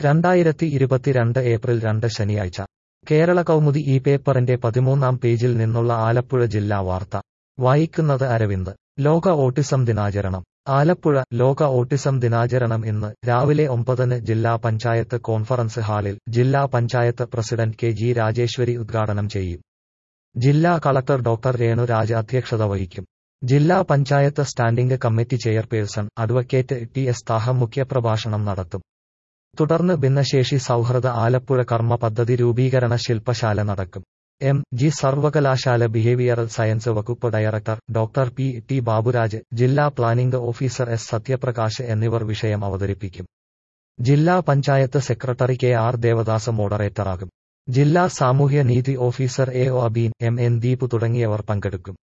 രണ്ടായിരത്തി ഇരുപത്തിരണ്ട് ഏപ്രിൽ രണ്ട് ശനിയാഴ്ച കേരള കൗമുദി ഈ പേപ്പറിന്റെ പതിമൂന്നാം പേജിൽ നിന്നുള്ള ആലപ്പുഴ ജില്ലാ വാർത്ത വായിക്കുന്നത് അരവിന്ദ് ലോക ഓട്ടിസം ദിനാചരണം ആലപ്പുഴ ലോക ഓട്ടിസം ദിനാചരണം ഇന്ന് രാവിലെ ഒമ്പതിന് ജില്ലാ പഞ്ചായത്ത് കോൺഫറൻസ് ഹാളിൽ ജില്ലാ panchayat president K G Rajeshwari ഉദ്ഘാടനം ചെയ്യും ജില്ലാ കളക്ടർ ഡോക്ടർ രേണു രാജ അധ്യക്ഷത വഹിക്കും ജില്ലാ panchayat standing committee chairperson advocate T S Thaha മുഖ്യപ്രഭാഷണം നടത്തും തുടർന്ന് ഭിന്നശേഷി സൗഹൃദ ആലപ്പുഴ കർമ്മ പദ്ധതി രൂപീകരണ ശില്പശാല നടക്കും എം ജി സർവകലാശാല ബിഹേവിയറൽ സയൻസ് വകുപ്പ് director doctor P T Baburaj ജില്ലാ പ്ലാനിംഗ് ഓഫീസർ എസ് സത്യപ്രകാശ് എന്നിവർ വിഷയം അവതരിപ്പിക്കും ജില്ലാ panchayat secretary K R Devadas മോഡറേറ്ററാകും ജില്ലാ സാമൂഹ്യ നീതി officer A O Abeen M N Deep തുടങ്ങിയവർ പങ്കെടുക്കും